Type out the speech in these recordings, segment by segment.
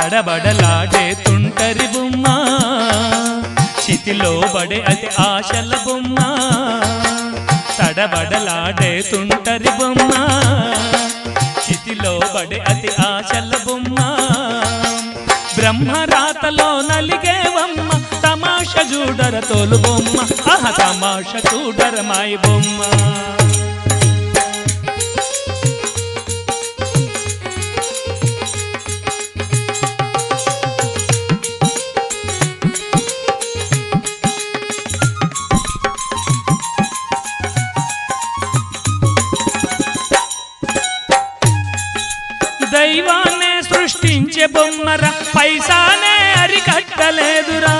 తడబడలాడే తుంటరి బొమ్మ చితిలో బడే అతి ఆశల బొమ్మ తడబడలాడే తుంటరి బొమ్మ చితిలో బడే అతి ఆశల బొమ్మ బ్రహ్మరాతలో నలిగేవమ్మ తమాష చూడర తోలు బొమ్మ ఆహ తమాష చూడర మాయి బొమ్మ దైవాన్నే సృష్టించే బొమ్మర పైసానే అరికట్టలేదురా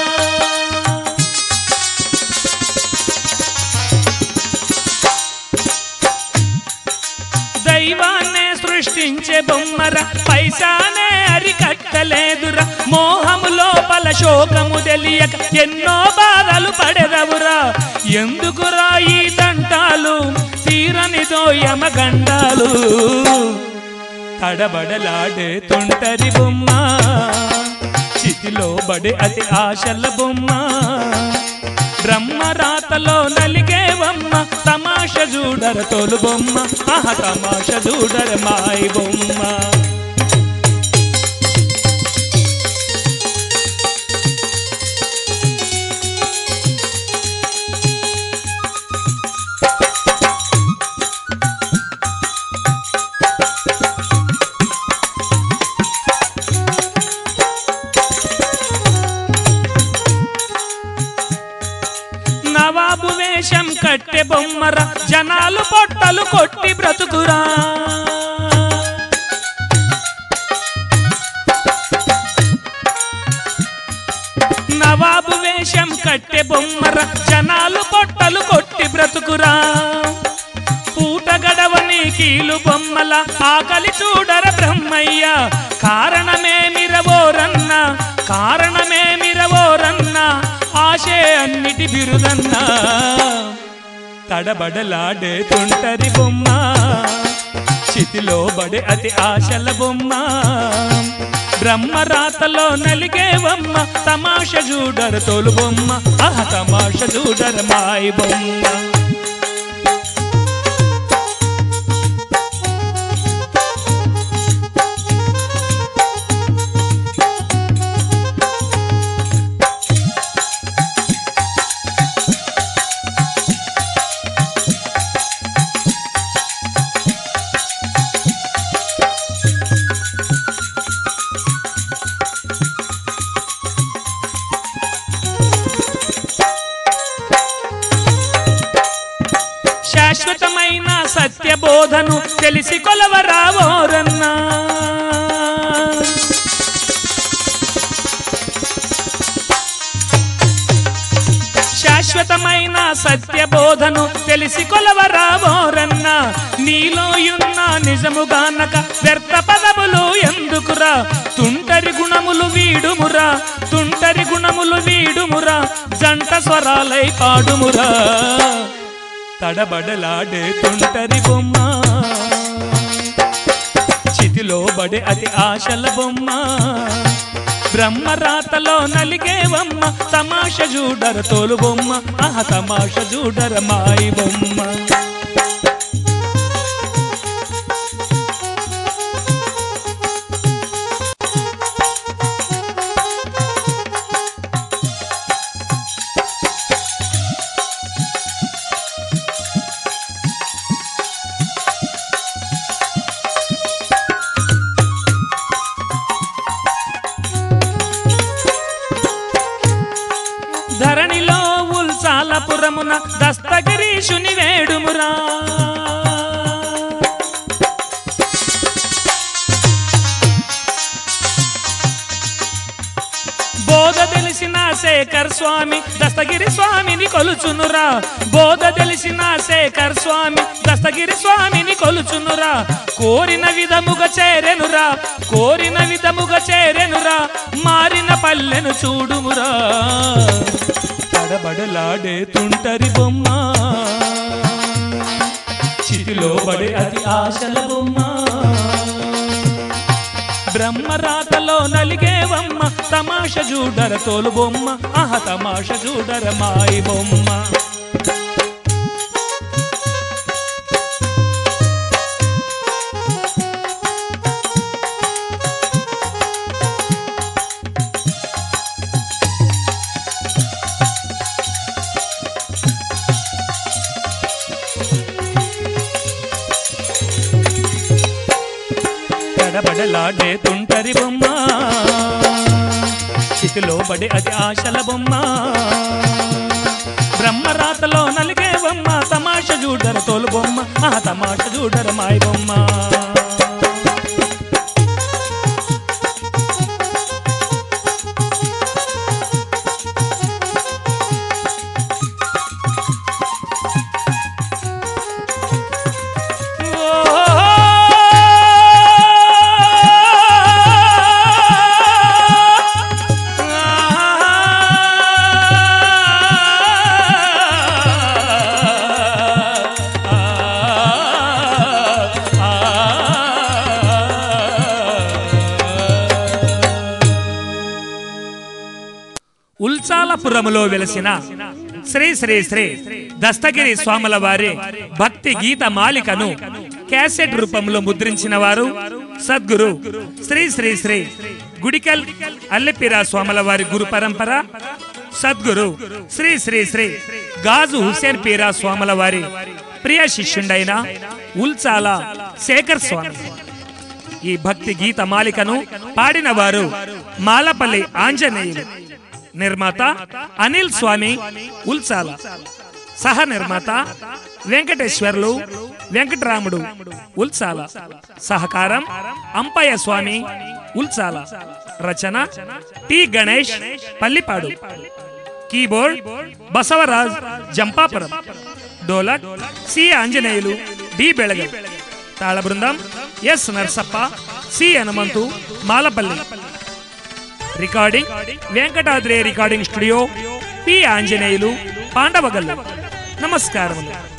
దైవాన్నే సృష్టించే బొమ్మర పైసానే అరికట్టలేదురా మోహము లోపల శోకము తెలియక ఎన్నో బాధలు పడెదవురా ఎందుకురా ఈ దంటాలు తీరనిదో యమగండాలు తడబడలాడే తుంటరి బొమ్మ చితిలో బడే అతి ఆశల బొమ్మ బ్రహ్మరాతలో నలిగేవమ్మ తమాష చూడర తోలు బొమ్మ ఆహ తమాష చూడర మాయి బొమ్మ నవాబు వేషం కట్టె బొమ్మర జనాలు పొట్టలు కొట్టి బ్రతుకురా నవాబు వేషం కట్టె బొమ్మర జనాలు పొట్టలు కొట్టి బ్రతుకురా పూట గడవని కీలు బొమ్మల ఆకలి చూడర బ్రహ్మయ్య కారణమేమిరవోరన్న కారణమేమిరవోరన్న ఆశే అన్నిటి బిరుదన్న తడబడలాడే తుంటరి బొమ్మ చితిలో బడే అతి ఆశల బొమ్మ బ్రహ్మరాతలో నలిగేవమ్మ తమాష చూడర తోలు బొమ్మ ఆహ తమాష చూడర మాయి బొమ్మ శాశ్వతమైన సత్యబోధను తెలిసి కొలవరావోరన్నా శాశ్వతమైన సత్యబోధను తెలిసి కొలవరావోరన్నా నీలోయున్న నిజముగానక వ్యర్థ పదములు ఎందుకురా తుంటరి గుణములు వీడుమురా తుంటరి గుణములు వీడుమురా జంట స్వరాలై పాడుమురా తడబడలాడే తుంటరి బొమ్మ చితిలో బడే అతి ఆశల బొమ్మ బ్రహ్మరాతలో నలిగేవమ్మ తమాష చూడర తోలు బొమ్మ ఆహ తమాష చూడర మాయి బొమ్మ ధరణిలో ఉల్సాలపురమున దస్తగిరీషుని వేడుమురా బోధ తెలిసిన శేఖర్ స్వామి దస్తగిరి స్వామిని కొలుచునురా బోధ తెలిసిన శేఖర్ స్వామి దస్తగిరి స్వామిని కొలుచునురా కోరిన విధముగా చేరెనురా కోరిన విధముగా చేరెనురా మారిన పల్లెను చూడుమురా తడబడలాడే తుంటరి బొమ్మ చితిలో పడే అతి ఆశల బొమ్మ బ్రహ్మరాతలో నలిగేవమ్మ తమాష చూడర తోలు బొమ్మ ఆహ తమాష చూడర మాయి బొమ్మ గడబడలాడే తుంటరి బొమ్మ చితిలో పడి అది ఆశల బొమ్మ బ్రహ్మరాతలో నలిగే బొమ్మ తమాష చూడర తోలు బొమ్మ ఆ తమాష చూడర మాయ బొమ్మ ఉల్చాలపురములో వెలసిన శ్రీ శ్రీ శ్రీ దస్తగిరి స్వాముల వారి భక్తి గీత మాలికను క్యాసెట్ రూపంలో ముద్రించిన వారు సద్గురు శ్రీ శ్రీ శ్రీ గుడికల్ అల్లెపిరా స్వాముల వారి గురు పరంపర సద్గురు శ్రీ శ్రీ శ్రీ గాజు హుసేన్ పీరా స్వాముల వారి ప్రియ శిష్యుండైన ఉల్చాల శేఖర్ స్వామి ఈ భక్తి గీత మాలికను పాడిన వారు మాలపల్లి ఆంజనేయులు నిర్మాత అనిల్ స్వామి ఉల్సాల సహ నిర్మాత వెంకటేశ్వర్లు వెంకటరాముడు ఉల్సాల సహకారం అంపయ్య స్వామి ఉల్సాల రచన T Ganesh Pallipadu keyboard Basavaraj Jampapuram dholak C Anjaneyulu D Belaga తాళ బృందం S Narsappa C Hanumanthu Malapalli recording Venkatadri recording studio P Anjaneyulu Pandavagallu నమస్కారములు